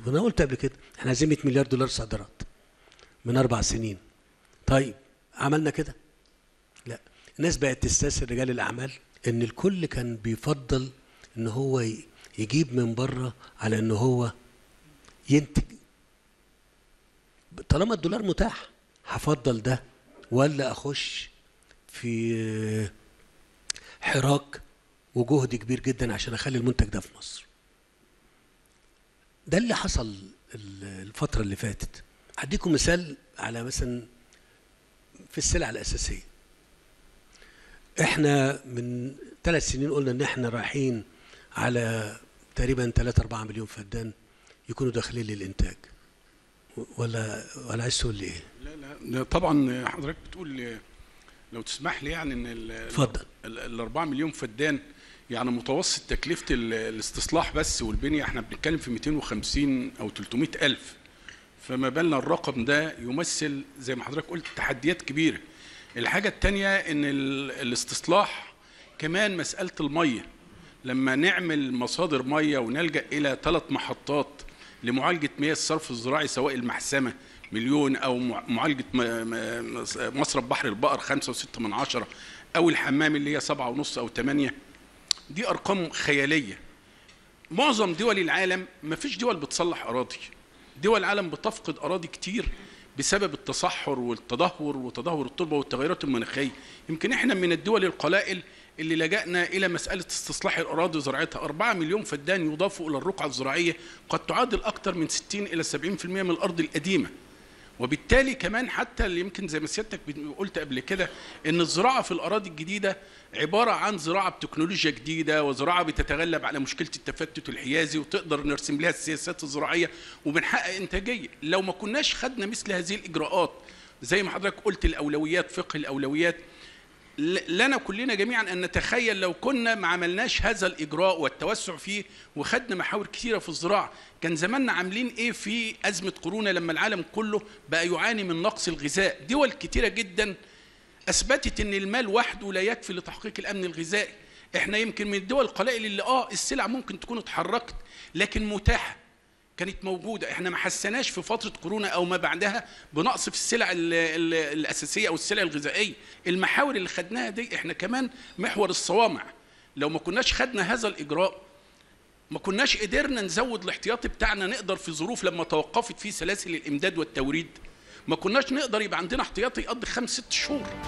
وانا قلت قبل كده احنا عايزين 100 مليار دولار صادرات من اربع سنين طيب عملنا كده لا الناس بقت تستسهل رجال الاعمال ان الكل كان بيفضل ان هو ي- يجيب من بره على ان هو ينتج طالما الدولار متاح هفضل ده ولا اخش في حراك وجهد كبير جدا عشان اخلي المنتج ده في مصر ده اللي حصل ال- الفترة اللي فاتت هديكم مثال على مثلا في السلع الأساسية احنا من ثلاث سنين قلنا ان احنا رايحين على تقريبا 3 4 مليون فدان يكونوا داخلين للإنتاج ولا ولا عايز تقول لي ايه؟ لا لا ده طبعا حضرتك بتقول لو تسمح لي يعني ان ال- اتفضل. ال- ال 4 مليون فدان يعني متوسط تكلفه ال- الاستصلاح بس والبنيه احنا بنتكلم في 250 او 300 الف فما بالنا الرقم ده يمثل زي ما حضرتك قلت تحديات كبيره الحاجه الثانيه ان ال- الاستصلاح كمان مساله الميه لما نعمل مصادر ميه ونلجا الى ثلاث محطات لمعالجه مياه الصرف الزراعي سواء المحسمه مليون او مع- معالجه م- م- مصرف بحر البقر خمسة وستة من عشرة او الحمام اللي هي سبعة ونص او ثمانية دي ارقام خياليه معظم دول العالم ما فيش دول بتصلح اراضي دول العالم بتفقد اراضي كتير بسبب التصحر والتدهور وتدهور التربه والتغيرات المناخيه يمكن احنا من الدول القلائل اللي لجأنا الى مساله استصلاح الاراضي وزراعتها 4 مليون فدان يضافوا الى الرقعه الزراعيه قد تعادل اكثر من 60 الى 70% من الارض القديمه وبالتالي كمان حتى اللي يمكن زي ما سيادتك قلت قبل كده ان الزراعه في الاراضي الجديده عباره عن زراعه بتكنولوجيا جديده وزراعه بتتغلب على مشكله التفتت الحيازي وتقدر نرسم لها السياسات الزراعيه وبنحقق انتاجيه لو ما كناش خدنا مثل هذه الاجراءات زي ما حضرتك قلت الاولويات فقه الاولويات ل- لنا كلنا جميعا ان نتخيل لو كنا ما عملناش هذا الاجراء والتوسع فيه وخدنا محاور كثيره في الزراعه كان زماننا عاملين ايه في ازمه كورونا لما العالم كله بقى يعاني من نقص الغذاء دول كثيره جدا اثبتت ان المال وحده لا يكفي لتحقيق الامن الغذائي احنا يمكن من الدول القلائل اللي اه السلع ممكن تكون اتحركت لكن متاحه كانت موجودة احنا ما حسناش في فترة كورونا او ما بعدها بنقص في السلع ال ال الاساسية او السلع الغذائية المحاور اللي خدناها دي احنا كمان محور الصوامع لو ما كناش خدنا هذا الاجراء ما كناش قدرنا نزود الاحتياطي بتاعنا نقدر في ظروف لما توقفت فيه سلاسل الامداد والتوريد ما كناش نقدر يبقى عندنا احتياطي يقضي خمس ست شهور